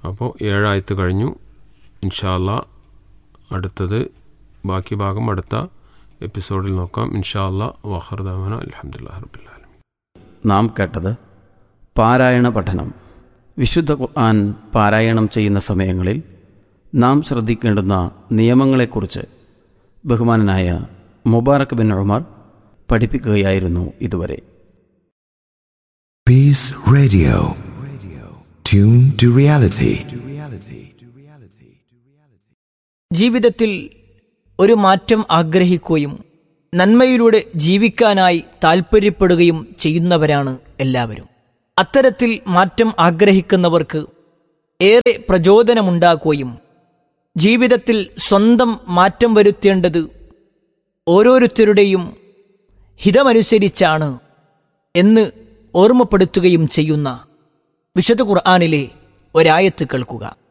അപ്പോൾ ഏഴായത്ത് കഴിഞ്ഞു ഇൻഷാല്ല അടുത്തത് ബാക്കി ഭാഗം അടുത്ത എപ്പിസോഡിൽ നോക്കാം ഇൻഷാല്ല വഹർദാമന അലഹമുല്ലാ റബുല്ലാലം നാം കേട്ടത് പാരായണ പഠനം വിശുദ്ധ ഖുർആൻ പാരായണം ചെയ്യുന്ന സമയങ്ങളിൽ നാം ശ്രദ്ധിക്കേണ്ടുന്ന നിയമങ്ങളെക്കുറിച്ച് ബഹുമാനനായ മുബാറക് ബിൻ ഉമർ പഠിപ്പിക്കുകയായിരുന്നു ഇതുവരെ Peace Radio. Tune to reality. ജീവിതത്തിൽ ഒരു മാറ്റം ആഗ്രഹിക്കുകയും നന്മയിലൂടെ ജീവിക്കാനായി താൽപ്പര്യപ്പെടുകയും ചെയ്യുന്നവരാണ് എല്ലാവരും അത്തരത്തിൽ മാറ്റം ആഗ്രഹിക്കുന്നവർക്ക് ഏറെ പ്രചോദനമുണ്ടാക്കുകയും ജീവിതത്തിൽ സ്വന്തം മാറ്റം വരുത്തേണ്ടത് ഓരോരുത്തരുടെയും ഹിതമനുസരിച്ചാണ് എന്ന് ഓർമ്മപ്പെടുത്തുകയും ചെയ്യുന്ന വിശുദ്ധ ഖുർആാനിലെ ഒരായത്ത് കേൾക്കുക